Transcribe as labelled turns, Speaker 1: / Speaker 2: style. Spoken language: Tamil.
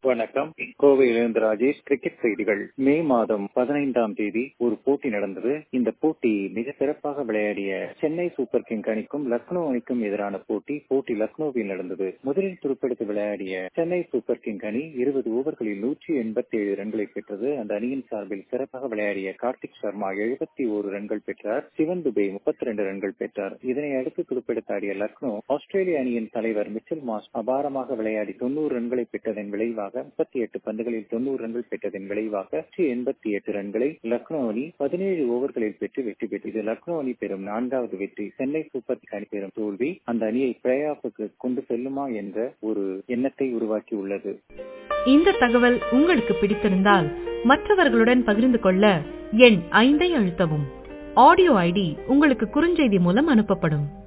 Speaker 1: வணக்கம் கோவையிலிருந்து ராஜேஷ் கிரிக்கெட் செய்திகள் மே மாதம் பதினைந்தாம் தேதி ஒரு போட்டி நடந்தது இந்த போட்டி மிக சிறப்பாக விளையாடிய சென்னை சூப்பர் கிங் அணிக்கும் லக்னோ அணிக்கும் எதிரான போட்டி போட்டி லக்னோவில் நடந்தது முதலில் துருப்பெடுத்து விளையாடிய சென்னை சூப்பர் கிங் அணி இருபது ஓவர்களில் நூற்றி எண்பத்தி ஏழு ரன்களை பெற்றது அந்த அணியின் சார்பில் சிறப்பாக விளையாடிய கார்த்திக் சர்மா எழுபத்தி ஒரு ரன்கள் பெற்றார் சிவன் துபே முப்பத்தி ரெண்டு ரன்கள் பெற்றார் இதனை அடுத்து துருப்பெடுத்து ஆடிய லக்னோ ஆஸ்திரேலிய அணியின் தலைவர் மிச்சல் மாஸ் அபாரமாக விளையாடி தொண்ணூறு ரன்களை பெற்றதன் விளைவாக முப்பத்தி எட்டு பந்துகளில் தொண்ணூறு ரன்கள் பெற்றதன் விளைவாக எண்பத்தி எட்டு ரன்களை லக்னோ அணி பதினேழு ஓவர்களில் பெற்று வெற்றி பெற்றது லக்னோ அணி பெறும் நான்காவது வெற்றி சென்னை சூப்பர் கிங்ஸ் அணி பெறும் தோல்வி அந்த அணியை பிளே ஆஃபுக்கு கொண்டு செல்லுமா என்ற ஒரு எண்ணத்தை உருவாக்கி உள்ளது
Speaker 2: இந்த தகவல் உங்களுக்கு பிடித்திருந்தால் மற்றவர்களுடன் பகிர்ந்து கொள்ள எண் ஐந்தை அழுத்தவும் ஆடியோ ஐடி உங்களுக்கு குறுஞ்செய்தி மூலம் அனுப்பப்படும்